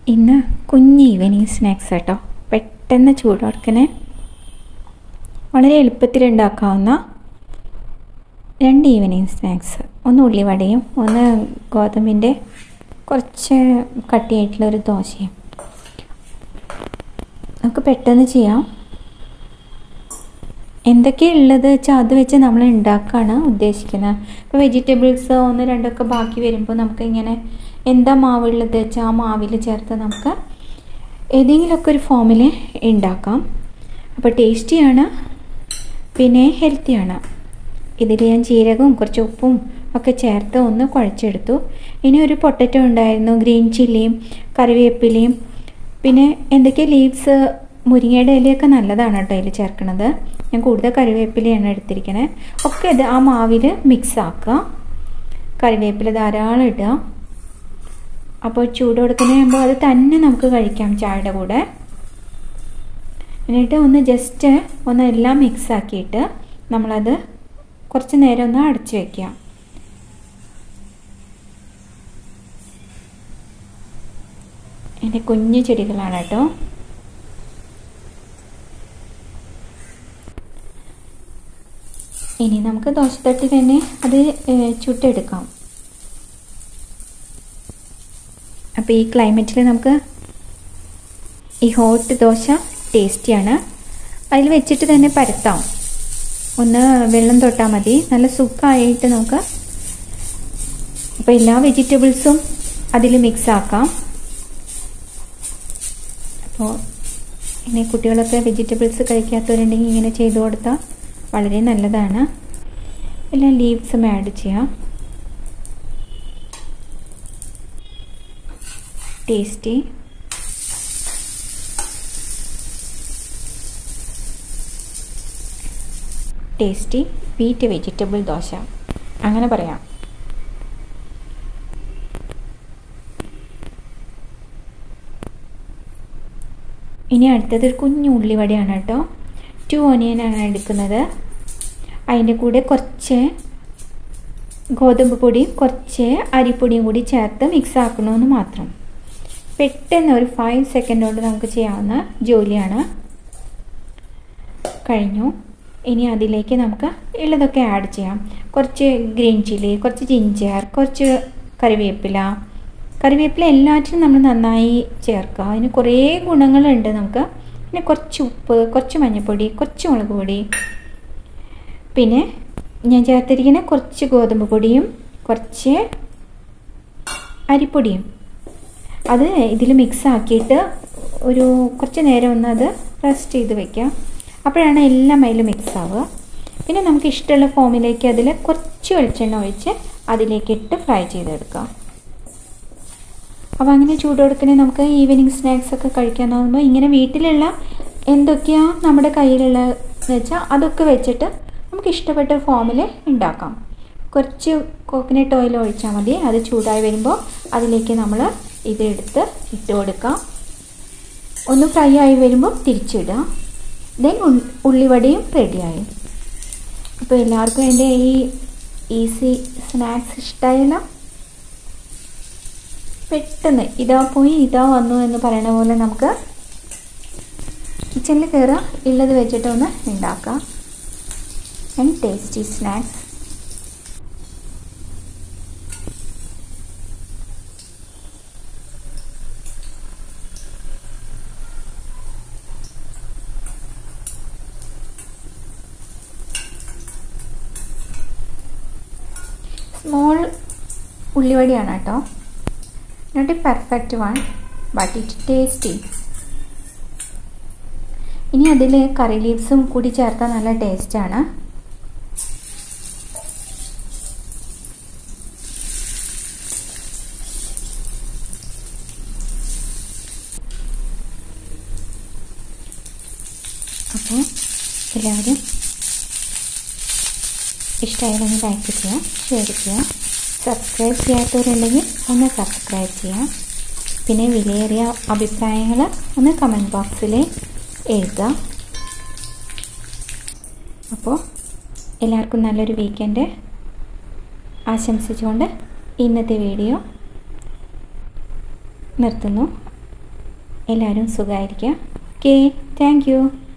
ഇന്ന് കുഞ്ഞ് evening snacks കേട്ടോ പെട്ടെന്ന് ചൂടോർക്കനെ വളരെ എളുപ്പത്തിൽ ഉണ്ടാക്കാവുന്ന രണ്ട് ഈവനിങ് സ്നാക്സ് ഒന്ന് ഉള്ളിവടയും ഒന്ന് ഗോതമ്പിൻ്റെ കുറച്ച് കട്ടിയായിട്ടുള്ള ഒരു ദോശയും നമുക്ക് പെട്ടെന്ന് ചെയ്യാം എന്തൊക്കെയുള്ളത് വെച്ചാൽ അത് വെച്ച് നമ്മൾ ഉണ്ടാക്കുകയാണ് ഉദ്ദേശിക്കുന്നത് ഇപ്പോൾ വെജിറ്റബിൾസ് ഒന്ന് രണ്ടൊക്കെ ബാക്കി വരുമ്പോൾ നമുക്ക് ഇങ്ങനെ എന്താ മാവുള്ളത് വെച്ചാൽ ആ മാവിൽ ചേർത്ത് നമുക്ക് ഏതെങ്കിലുമൊക്കെ ഒരു ഫോമിൽ ഉണ്ടാക്കാം അപ്പോൾ ടേസ്റ്റിയാണ് പിന്നെ ഹെൽത്തിയാണ് ഇതിൽ ഞാൻ ജീരകവും കുറച്ച് ഉപ്പും ഒക്കെ ചേർത്ത് ഒന്ന് കുഴച്ചെടുത്തു ഇനി ഒരു പൊട്ടറ്റോ ഉണ്ടായിരുന്നു ഗ്രീൻ ചില്ലിയും കറിവേപ്പിലയും പിന്നെ എന്തൊക്കെ ലീവ്സ് മുരിങ്ങയുടെ ഇലയൊക്കെ നല്ലതാണ് കേട്ടോ അതിൽ ചേർക്കണത് ഞാൻ കൂടുതൽ കറിവേപ്പിലയാണ് എടുത്തിരിക്കണേ ഒക്കെ ഇത് ആ മാവിൽ മിക്സ് ആക്കുക കറിവേപ്പില ധാരാളം ഇടുക അപ്പോൾ ചൂട് കൊടുക്കുന്നതാകുമ്പോൾ അത് തന്നെ നമുക്ക് കഴിക്കാം ചായയുടെ കൂടെ എന്നിട്ട് ഒന്ന് ജസ്റ്റ് ഒന്ന് എല്ലാം മിക്സ് ആക്കിയിട്ട് നമ്മളത് കുറച്ച് നേരം ഒന്ന് അടച്ചു വയ്ക്കുക എൻ്റെ കുഞ്ഞു ചെടികളാണ് കേട്ടോ ഇനി നമുക്ക് ദോശത്തട്ടി തന്നെ അത് ചുട്ടെടുക്കാം അപ്പോൾ ഈ ക്ലൈമറ്റിൽ നമുക്ക് ഈ ഹോട്ട് ദോശ ടേസ്റ്റിയാണ് അതിൽ വെച്ചിട്ട് തന്നെ പരത്താം ഒന്ന് വെള്ളം തൊട്ടാൽ മതി നല്ല സുഖമായിട്ട് നമുക്ക് അപ്പോൾ എല്ലാ വെജിറ്റബിൾസും അതിൽ മിക്സ് ആക്കാം അപ്പോൾ ഇനി കുട്ടികളൊക്കെ വെജിറ്റബിൾസ് കഴിക്കാത്തവരുണ്ടെങ്കിൽ ഇങ്ങനെ ചെയ്തു കൊടുത്താൽ വളരെ നല്ലതാണ് എല്ലാ ലീവ്സും ആഡ് ചെയ്യാം tasty tasty wheat vegetable dosa അങ്ങനെ പറയാം ഇനി അടുത്തത് ഒരു കുഞ്ഞു ഉള്ളിവടയാണ് കേട്ടോ ടു ഓനിയനാണ് എടുക്കുന്നത് അതിൻ്റെ കൂടെ കുറച്ച് ഗോതമ്പ് പൊടിയും കുറച്ച് അരിപ്പൊടിയും കൂടി ചേർത്ത് മിക്സ് ആക്കണമെന്ന് മാത്രം പെട്ടെന്ന് ഒരു ഫൈവ് സെക്കൻഡ് കൊണ്ട് നമുക്ക് ചെയ്യാവുന്ന ജോലിയാണ് കഴിഞ്ഞു ഇനി അതിലേക്ക് നമുക്ക് ഉള്ളതൊക്കെ ആഡ് ചെയ്യാം കുറച്ച് ഗ്രീൻ ചില്ലി കുറച്ച് ജിഞ്ചർ കുറച്ച് കറിവേപ്പില കറിവേപ്പില എല്ലാറ്റിനും നമ്മൾ നന്നായി ചേർക്കുക അതിന് കുറേ ഗുണങ്ങളുണ്ട് നമുക്ക് പിന്നെ കുറച്ച് ഉപ്പ് കുറച്ച് മഞ്ഞൾപ്പൊടി കുറച്ച് മുളക് പൊടി പിന്നെ ഞാൻ ചേർത്തിരിക്കുന്ന കുറച്ച് ഗോതമ്പ് പൊടിയും കുറച്ച് അരിപ്പൊടിയും അത് ഇതിൽ മിക്സ് ആക്കിയിട്ട് ഒരു കുറച്ച് നേരം ഒന്ന് അത് റെസ്റ്റ് ചെയ്ത് വെക്കാം അപ്പോഴാണ് എല്ലാം അതിൽ മിക്സ് ആവുക പിന്നെ നമുക്ക് ഇഷ്ടമുള്ള ഫോമിലേക്ക് അതിൽ കുറച്ച് വെളിച്ചെണ്ണ ഒഴിച്ച് അതിലേക്ക് ഇട്ട് ഫ്രൈ ചെയ്തെടുക്കാം അപ്പോൾ അങ്ങനെ ചൂട് കൊടുക്കണേ നമുക്ക് ഈവനിങ് സ്നാക്സ് ഒക്കെ കഴിക്കാൻ തോന്നുമ്പോൾ ഇങ്ങനെ വീട്ടിലുള്ള എന്തൊക്കെയാണ് നമ്മുടെ കയ്യിലുള്ളതെന്ന് വെച്ചാൽ അതൊക്കെ വെച്ചിട്ട് നമുക്ക് ഇഷ്ടപ്പെട്ട ഫോമിൽ ഉണ്ടാക്കാം കുറച്ച് കോക്കനട്ട് ഓയിൽ ഒഴിച്ചാൽ മതി അത് ചൂടായി വരുമ്പോൾ അതിലേക്ക് നമ്മൾ ഇതെടുത്ത് ഇട്ട് കൊടുക്കാം ഒന്ന് ഫ്രൈ ആയി വരുമ്പോൾ തിരിച്ചിടുക ദെൻ ഉള്ളിവടയും റെഡിയായി അപ്പോൾ എല്ലാവർക്കും എൻ്റെ ഈ ഈസി സ്നാക്സ് ഇഷ്ടമായില്ല പെട്ടെന്ന് ഇതാ പോയി ഇതാ വന്നു എന്ന് പറയുന്ന പോലെ നമുക്ക് കിച്ചണിൽ കയറുക ഉള്ളത് വെച്ചിട്ട് ഒന്ന് ഉണ്ടാക്കാം ആൻഡ് ടേസ്റ്റി സ്നാക്സ് സ്മോൾ ഉള്ളിവടിയാണ് കേട്ടോ not a perfect one but it tasty ഇനി അതിൽ കറി ലീവ്സും കൂടി ചേർത്താൽ നല്ല ടേസ്റ്റാണ് അപ്പോൾ എല്ലാവരും ഇഷ്ടമായാലൊന്ന് ലൈക്ക് ചെയ്യുക ഷെയർ ചെയ്യുക സബ്സ്ക്രൈബ് ചെയ്യാത്തവരുണ്ടെങ്കിൽ ഒന്ന് സബ്സ്ക്രൈബ് ചെയ്യാം പിന്നെ വിലയേറിയ അഭിപ്രായങ്ങൾ ഒന്ന് കമൻറ്റ് ബോക്സിൽ എഴുതുക അപ്പോൾ എല്ലാവർക്കും നല്ലൊരു വീക്കെൻഡ് ആശംസിച്ചുകൊണ്ട് ഇന്നത്തെ വീഡിയോ നിർത്തുന്നു എല്ലാവരും സുഖമായിരിക്കുക ഓക്കെ താങ്ക് യു